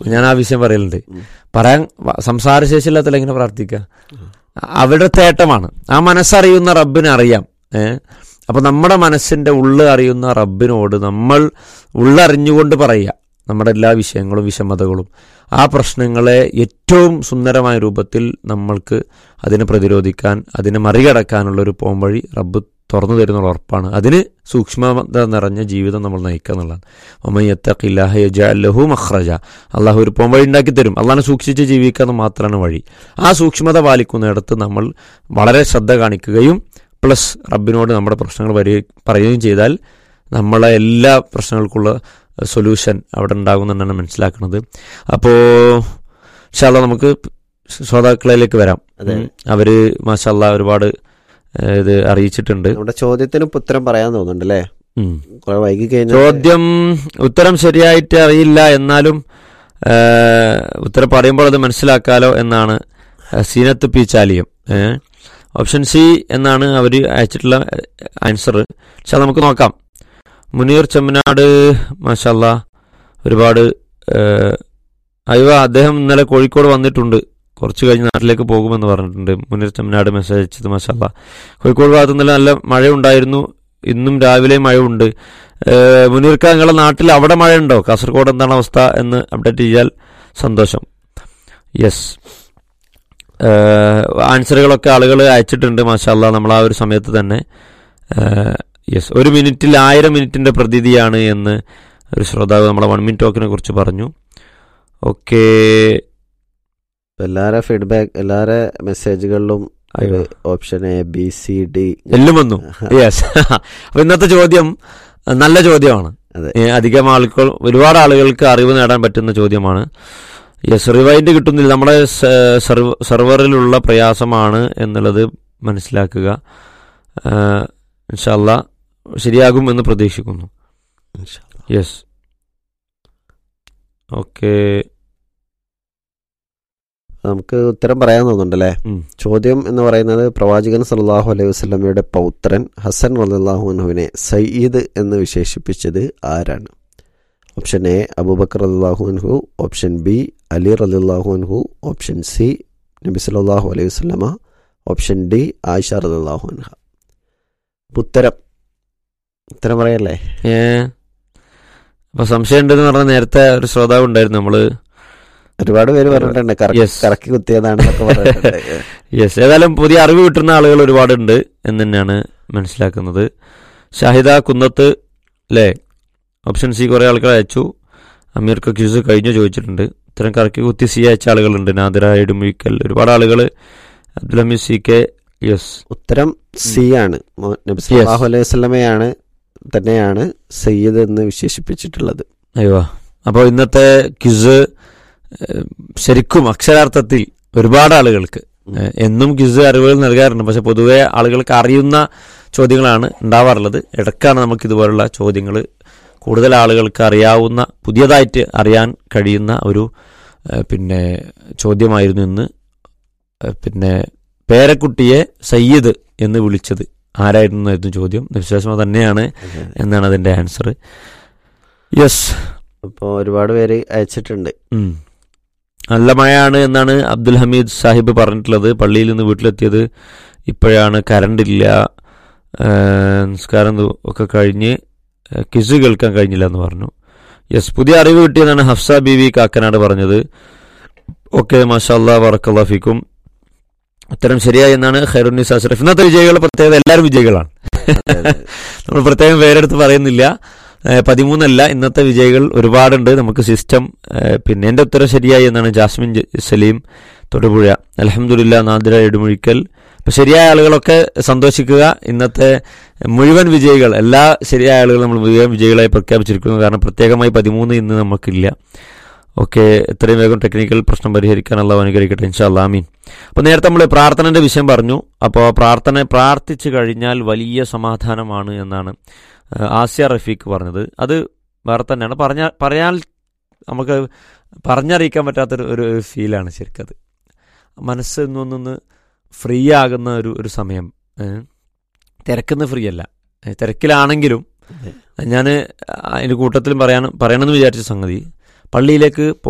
ഞാൻ ആ വിഷയം പറയലുണ്ട് ഉം. പറയാൻ വ- സംസാരശേഷിയില്ലാത്തല്ല എങ്ങനെ പ്രാർത്ഥിക്കുക അവരുടെ തേട്ടമാണ് ആ മനസ്സറിയുന്ന റബ്ബിന് അറിയാം ഏഹ് അപ്പൊ നമ്മുടെ മനസ്സിന്റെ ഉള്ള് അറിയുന്ന റബ്ബിനോട് നമ്മൾ ഉള്ളറിഞ്ഞുകൊണ്ട് പറയുക നമ്മുടെ എല്ലാ വിഷയങ്ങളും വിഷമതകളും ആ പ്രശ്നങ്ങളെ ഏറ്റവും സുന്ദരമായ രൂപത്തിൽ നമ്മൾക്ക് അതിനെ പ്രതിരോധിക്കാൻ അതിനെ മറികടക്കാനുള്ള ഒരു പോംവഴി റബ്ബ് തുറന്നു തരുന്ന ഉറപ്പാണ് അതിന് സൂക്ഷ്മത നിറഞ്ഞ ജീവിതം നമ്മൾ നയിക്കുക എന്നുള്ളതാണ് ഒമയത്തഖില്ലാഹ യജഅല്ലഹു മഖ്റജ അള്ളാഹു ഒരു പോംവഴി ഉണ്ടാക്കി തരും അള്ളാഹിനെ സൂക്ഷിച്ച് ജീവിക്കുക എന്ന് മാത്രമാണ് വഴി ആ സൂക്ഷ്മത പാലിക്കുന്നിടത്ത് നമ്മൾ വളരെ ശ്രദ്ധ കാണിക്കുകയും പ്ലസ് റബ്ബിനോട് നമ്മുടെ പ്രശ്നങ്ങൾ വരിക പറയുകയും ചെയ്താൽ നമ്മളെ എല്ലാ പ്രശ്നങ്ങൾക്കുള്ള സൊല്യൂഷൻ അവിടെ ഉണ്ടാകുമെന്നാണ് മനസ്സിലാക്കുന്നത് അപ്പോൾ ഷാല്ല നമുക്ക് ശ്രോതാക്കളിലേക്ക് വരാം അതെ. ഉം. അവര് മാഷല്ല ഒരുപാട് ഏഹ്, ഇത് അറിയിച്ചിട്ടുണ്ട് നമ്മുടെ ചോദ്യത്തിന് ഇപ്പൊ ഉത്തരം പറയാൻ തോന്നുന്നുണ്ട് അല്ലേ ഉം. കുറെ വൈകി കഴിഞ്ഞാൽ ചോദ്യം ഉത്തരം ശരിയായിട്ട് അറിയില്ല എന്നാലും ഏഹ്, ഉത്തരം പറയുമ്പോൾ അത് മനസ്സിലാക്കാലോ എന്നാണ് സീനത്ത് പി ചാലിയം ഏഹ്. ഓപ്ഷൻ സി എന്നാണ് അവർ അയച്ചിട്ടുള്ള ആൻസർ പക്ഷെ നമുക്ക് നോക്കാം മുനീർ ചെമ്മനാട് മാഷല്ല ഒരുപാട് ഏഹ്, അയ്യോ അദ്ദേഹം ഇന്നലെ കോഴിക്കോട് വന്നിട്ടുണ്ട് കുറച്ച് കഴിഞ്ഞ് നാട്ടിലേക്ക് പോകുമെന്ന് പറഞ്ഞിട്ടുണ്ട് മുനീർ ചെമ്മനാട് മെസ്സേജ് അയച്ചത് മാഷല്ല കോഴിക്കോട് ഭാഗത്ത് ഇന്നലെ നല്ല മഴയുണ്ടായിരുന്നു ഇന്നും രാവിലെ മഴയുണ്ട് ഏഹ് മുനീർക്ക നിങ്ങളുടെ നാട്ടിൽ അവിടെ മഴയുണ്ടോ കാസർഗോഡ് എന്താണ് അവസ്ഥ എന്ന് അപ്ഡേറ്റ് ചെയ്താൽ സന്തോഷം യെസ് ആൻസറുകളൊക്കെ ആളുകൾ അയച്ചിട്ടുണ്ട് മാഷാല്ല നമ്മൾ ആ ഒരു സമയത്ത് തന്നെ യെസ് ഒരു മിനിറ്റിൽ ആയിരം മിനിറ്റിന്റെ പ്രതീതിയാണ് എന്ന് ഒരു ശ്രോതാവ് നമ്മളെ വൺ മിനിറ്റ് ടോക്കിനെ കുറിച്ച് പറഞ്ഞു ഓക്കെ എല്ലാരെ ഫീഡ്ബാക്ക് എല്ലാരെ മെസ്സേജുകളിലും option A B C D എല്ലാം വന്നു യെസ് അപ്പൊ ഇന്നത്തെ ചോദ്യം അഹ് നല്ല ചോദ്യമാണ് അതെ. ഏ, അധികം ആളുകൾ ഒരുപാട് ആളുകൾക്ക് അറിവ് നേടാൻ പറ്റുന്ന ചോദ്യമാണ് യെസ് റിവൈൻഡ് കിട്ടുന്നില്ല നമ്മുടെ സ- സർവ- സെർവറിലുള്ള പ്രയാസമാണ് എന്നുള്ളത് മനസ്സിലാക്കുക ഇൻഷല്ല ശരിയാകും എന്ന് പ്രതീക്ഷിക്കുന്നു യെസ് ഓക്കെ നമുക്ക് ഉത്തരം പറയാൻ തോന്നുന്നുണ്ടല്ലേ ഉം. ചോദ്യം എന്ന് പറയുന്നത് പ്രവാചകൻ സല്ലല്ലാഹു അലൈഹി വസല്ലമയുടെ പൗത്രൻ ഹസൻ റളിയല്ലാഹു അൻഹുവിനെ സയ്യിദ് എന്ന് വിശേഷിപ്പിച്ചത് ആരാണ് ഓപ്ഷൻ എ അബൂബക്കർ റളിയല്ലാഹു അൻഹു ഓപ്ഷൻ ബി അലി റളിയല്ലാഹു അൻഹു ഓപ്ഷൻ സി നബി സല്ലല്ലാഹു അലൈഹി വസല്ലമ ഓപ്ഷൻ ഡി ആയിഷ റളിയല്ലാഹു അൻഹ ഉത്തരം ഉത്തരം പറയല്ലേ ഏ അപ്പൊ സംശയം ഉണ്ടെന്ന് പറഞ്ഞ നേരത്തെ ഒരു ശ്രോതാവ് ഉണ്ടായിരുന്നു നമ്മള് ഒരുപാട് പേര് പറഞ്ഞിട്ടുണ്ട് കറ- Yes. കറക്കി കുത്തിയതാണെന്നൊക്കെ പറഞ്ഞിട്ടുണ്ട് യെസ് ഏതായാലും പുതിയ അറിവ് കിട്ടുന്ന ആളുകൾ ഒരുപാടുണ്ട് എന്ന് തന്നെയാണ് മനസ്സിലാക്കുന്നത് ഷാഹിദ കുന്നത്ത് അല്ലേ ഓപ്ഷൻ സി കുറെ ആൾക്കാർ അയച്ചു അമീർക്ക് ക്യൂസ് കഴിഞ്ഞു ചോദിച്ചിട്ടുണ്ട് ഇത്തരം കറക്കി കുത്തി സി അയച്ച ആളുകളുണ്ട് നാദിര ഇടുമിക്കൽ ഒരുപാട് ആളുകൾ Abdul Hameed C K yes ഉത്തരം സി ആണ് മോ- നബി സല്ലല്ലാഹു അലൈഹി വസല്ലമയാണ് തന്നെയാണ് സയ്യിദ് എന്ന് വിശേഷിപ്പിച്ചിട്ടുള്ളത് അയ്യോ അപ്പോൾ ഇന്നത്തെ ക്യൂസ് ശരിക്കും അക്ഷരാർത്ഥത്തിൽ ഒരുപാട് ആളുകൾക്ക് ഏഹ്, എന്നും ക്യൂസ് അറിവുകൾ നൽകാറുണ്ട് പക്ഷെ പൊതുവെ ആളുകൾക്ക് അറിയുന്ന ചോദ്യങ്ങളാണ് ഉണ്ടാവാറുള്ളത് ഇടയ്ക്കാണ് നമുക്ക് ഇതുപോലുള്ള ചോദ്യങ്ങൾ കൂടുതൽ ആളുകൾക്ക് അറിയാവുന്ന പുതിയതായിട്ട് അറിയാൻ കഴിയുന്ന ഒരു ഏഹ്, പിന്നെ ചോദ്യമായിരുന്നു ഇന്ന് ഏഹ്, പിന്നെ പേരക്കുട്ടിയെ സയ്യിദ് എന്ന് വിളിച്ചത് ആരായിരുന്നു എന്നായിരുന്നു ചോദ്യം വിശ്വാസം തന്നെയാണ് എന്നാണ് അതിന്റെ ആൻസർ യെസ് അപ്പോൾ ഒരുപാട് പേര് അയച്ചിട്ടുണ്ട് ഉം. നല്ല മഴയാണ് എന്നാണ് അബ്ദുൽ ഹമീദ് സാഹിബ് പറഞ്ഞിട്ടുള്ളത് പള്ളിയിൽ നിന്ന് വീട്ടിലെത്തിയത് ഇപ്പോഴാണ് കറണ്ട് ഇല്ല ഏഹ് നിസ്കാരം തു- ഒക്കെ കഴിഞ്ഞ് ഏഹ് ക്വിസ് കേൾക്കാൻ കഴിഞ്ഞില്ല എന്ന് പറഞ്ഞു യെസ് പുതിയ അറിവ് കിട്ടിയെന്നാണ് ഹഫ്സ ബി വി കാക്കനാട് പറഞ്ഞത് ഓക്കെ മാഷാല്ലാ വറക്കല്ലാ ഫിക്കും ഉത്തരം ശരിയായി എന്നാണ് ഖൈറുന്നിസ് അഷ്റഫ് ഇന്നത്തെ വിജയികൾ പ്രത്യേകത എല്ലാവരും വിജയികളാണ് നമ്മൾ പ്രത്യേകം പേരെടുത്ത് പറയുന്നില്ല ഏഹ് പതിമൂന്നല്ല ഇന്നത്തെ വിജയികൾ ഒരുപാടുണ്ട് നമുക്ക് സിസ്റ്റം ഏഹ് പിന്നെ എന്റെ ഉത്തരം ശരിയായി എന്നാണ് ജാസ്മിൻ ജ- സലീം തൊടുപുഴ അലഹമുല്ല നാദിര ഇടുമുഴിക്കൽ ഇപ്പൊ ശരിയായ ആളുകളൊക്കെ സന്തോഷിക്കുക ഇന്നത്തെ മുഴുവൻ വിജയികൾ എല്ലാ ശരിയായ ആളുകളും നമ്മൾ മുഴുവൻ വിജയികളായി പ്രഖ്യാപിച്ചിരിക്കുന്നു കാരണം പ്രത്യേകമായി പതിമൂന്ന് ഇന്ന് നമുക്കില്ല ഓക്കെ എത്രയും വേഗം ടെക്നിക്കൽ പ്രശ്നം പരിഹരിക്കാൻ അള്ളാഹു അനുകരിക്കട്ടെ ഇൻഷാ അല്ലാ ആമീൻ അപ്പോൾ നേരത്തെ നമ്മൾ പ്രാർത്ഥനയുടെ വിഷയം പറഞ്ഞു അപ്പോൾ പ്രാർത്ഥന പ്രാർത്ഥിച്ചു കഴിഞ്ഞാൽ വലിയ സമാധാനമാണ് എന്നാണ് ഏഹ് ആസിയ റഫീഖ് പറഞ്ഞത് അത് വേറെ തന്നെയാണ് പറഞ്ഞ പറയാൻ നമുക്ക് പറഞ്ഞറിയിക്കാൻ പറ്റാത്തൊരു ഒരു ഫീലാണ് ശരിക്കത് മനസ്സ് എന്നൊന്നൊന്ന് ഫ്രീ ആകുന്ന ഒരു ഒരു സമയം ഏഹ് തിരക്കുന്ന ഫ്രീ അല്ല ഏഹ് തിരക്കിലാണെങ്കിലും ഞാൻ അതിൻ്റെ കൂട്ടത്തിലും പറയാൻ പറയണമെന്ന് വിചാരിച്ച സംഗതി പള്ളിയിലേക്ക്